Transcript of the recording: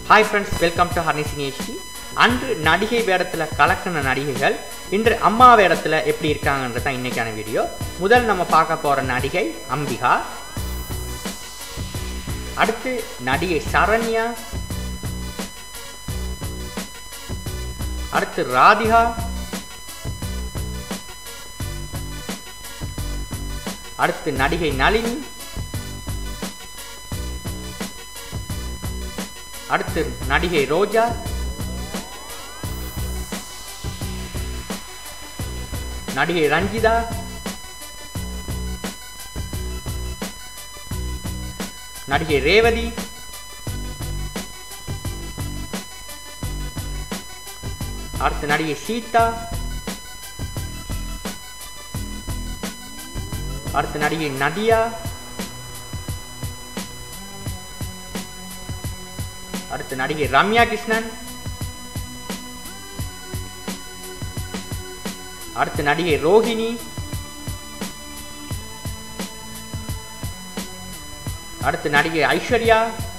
hi friends welcome to Harnising HD அன்று நடிகை வேடத்தில் கலக்கின நடிகைகள் இன்று அம்மா வேடத்தில் எப்படி இருக்காங்கன்றது தான் இன்றைக்கான வீடியோ முதல் நம்ம பார்க்க போகிற நடிகை அம்பிகா அடுத்து நடிகை சரண்யா அடுத்து ராதிகா அடுத்து நடிகை நளினி அடுத்து நடிகை ரோஜா நடிகை ரஞ்சிதா நடிகை ரேவதி அடுத்து நடிகை சீதா அடுத்து நடிகை நதியா அடுத்து நடிகை ரம்யா கிருஷ்ணன் அடுத்து நடிகை ரோஹிணி அடுத்து நடிகை ஐஸ்வர்யா